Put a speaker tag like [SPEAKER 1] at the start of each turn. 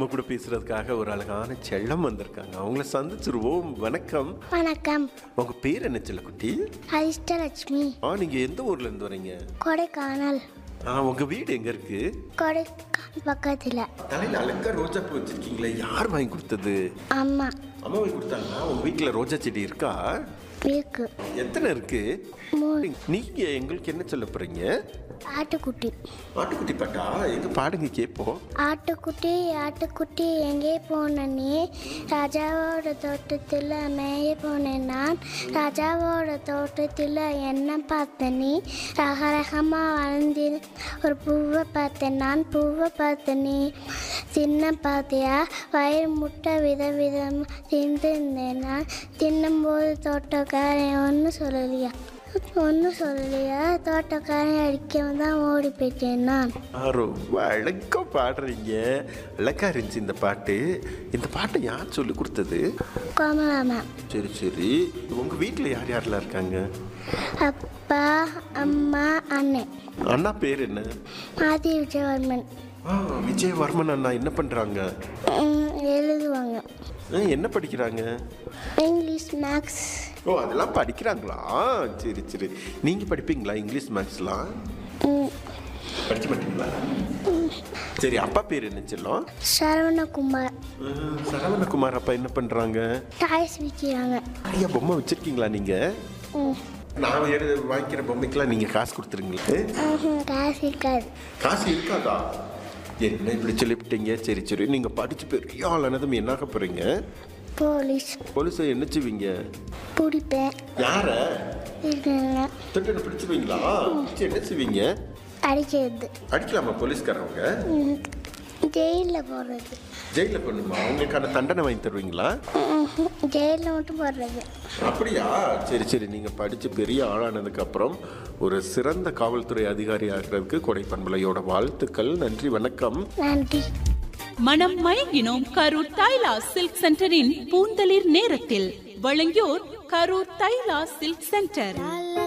[SPEAKER 1] நம்ம கூட பேசுறதுக்காக ஒரு அழகான செல்லம் வந்திருக்காங்க அவங்கள சந்திச்சிருவோம் வணக்கம்
[SPEAKER 2] வணக்கம்
[SPEAKER 1] உங்க பேர் என்ன செல்லக்குட்டி
[SPEAKER 2] அதிர்ஷ்டலட்சுமி
[SPEAKER 1] ஆ நீங்க எந்த ஊர்ல இருந்து வரீங்க
[SPEAKER 2] கொடைக்கானல்
[SPEAKER 1] ஆ உங்க வீடு எங்க இருக்கு
[SPEAKER 2] கொடைக்கானல் பக்கத்தில்
[SPEAKER 1] தலையில அழகா ரோஜா பூ வச்சிருக்கீங்களே யார் வாங்கி கொடுத்தது
[SPEAKER 2] அம்மா
[SPEAKER 1] அம்மா வாங்கி கொடுத்தாங்களா உங்க வீட்டுல ரோஜா செடி இருக்கா
[SPEAKER 2] இருக்கு
[SPEAKER 1] எத்தனை இருக்கு
[SPEAKER 2] மூணு
[SPEAKER 1] நீங்க எங்களுக்கு என்ன சொல்ல போறீங்க
[SPEAKER 2] ஆட்டுக்குட்டி
[SPEAKER 1] ஆட்டுக்குட்டி பாட்டா எங்க பாடுங்க கேட்போம்
[SPEAKER 2] ஆட்டுக்குட்டி ஆட்டுக்குட்டி எங்கே போன நீ ராஜாவோட தோட்டத்தில் மேய போனேன் நான் ராஜாவோட தோட்டத்தில் என்ன பார்த்த நீ ரகரகமாக வளர்ந்து ஒரு பூவை பார்த்தேன் நான் பூவை பார்த்த நீ சின்ன பார்த்தியா வயிறு முட்டை வித விதமாக தின்றுருந்தேன் நான் தின்னும்போது தோட்டக்காரன் ஒன்றும் சொல்லலையா ஒன்றும் சொல்லலையா தோட்டக்காரன் அடிக்கவும் தான் ஓடி போயிட்டேன் நான்
[SPEAKER 1] ஆ, ரொம்ப அழகா பாடுறீங்க அழகா இருந்துச்சு இந்த பாட்டு இந்த பாட்டை யார் சொல்லி கொடுத்தது
[SPEAKER 2] கோமலா மேம்
[SPEAKER 1] சரி சரி உங்க வீட்டில் யார் யாரெல்லாம் இருக்காங்க
[SPEAKER 2] அப்பா அம்மா அண்ணன்
[SPEAKER 1] அண்ணா பேர் என்ன
[SPEAKER 2] மாதி விஜயவர்மன்
[SPEAKER 1] ஆ, விஜயவர்மன் அண்ணா என்ன பண்றாங்க
[SPEAKER 2] ம், எழுதுவாங்க
[SPEAKER 1] ஆ, என்ன படிக்கிறாங்க
[SPEAKER 2] இங்கிலீஷ் மேக்ஸ்
[SPEAKER 1] ஓ அதெல்லாம் படிக்கிறாங்களா சரி சரி நீங்க படிப்பீங்களா இங்கிலீஷ் மேக்ஸ்லாம் படிக்க மாட்டீங்களா சரி அப்பா பேர் என்ன செல்லம்
[SPEAKER 2] சரவணகுமார்
[SPEAKER 1] ஆ, சரவணகுமார் அப்பா என்ன பண்றாங்க
[SPEAKER 2] டாய்ஸ் விற்கிறாங்க
[SPEAKER 1] நிறைய பொம்மை வச்சிருக்கீங்களா நீங்க
[SPEAKER 2] ம்
[SPEAKER 1] நான் எடு வாங்கிக்கிற பொம்மைக்கெல்லாம் நீங்க காசு கொடுத்துருங்களே
[SPEAKER 2] ம்ஹும், காசு இருக்காது
[SPEAKER 1] காசு இருக்காதா என்ன இப்படி சொல்லிவிட்டீங்க சரி சரி நீங்க படிச்சு பெரிய ஆளானதும் என்ன ஆக போறீங்க
[SPEAKER 2] போலீஸ்
[SPEAKER 1] போலீஸை என்ன செய்வீங்க
[SPEAKER 2] பிடிப்பேன்
[SPEAKER 1] யார
[SPEAKER 2] இருக்குங்க
[SPEAKER 1] தொட்டு பிடிச்சிருவீங்களா பிடிச்சு என்ன செய்வீங்க
[SPEAKER 2] அடிக்கிறது
[SPEAKER 1] அடிக்கலாமா போலீஸ்காரவங்க
[SPEAKER 2] ஜெயிலில் போடுறது
[SPEAKER 1] ஜெயிலில் பண்ணுமா அவங்களுக்கான தண்டனை வாங்கி தருவீங்களா
[SPEAKER 2] ஜெயிலில் மட்டும் போடுறது
[SPEAKER 1] அப்படியா சரி சரி நீங்கள் படித்து பெரிய ஆளானதுக்கு அப்புறம் ஒரு சிறந்த காவல்துறை அதிகாரி ஆகிறதுக்கு கொடை பண்பலையோட வாழ்த்துக்கள் நன்றி வணக்கம்
[SPEAKER 2] நன்றி
[SPEAKER 3] மனம் மயங்கினோம் கரூர் தைலா சில்க் சென்டரின் பூந்தளிர் நேரத்தில் வழங்கியோர் கரூர் தைலா சில்க் சென்டர்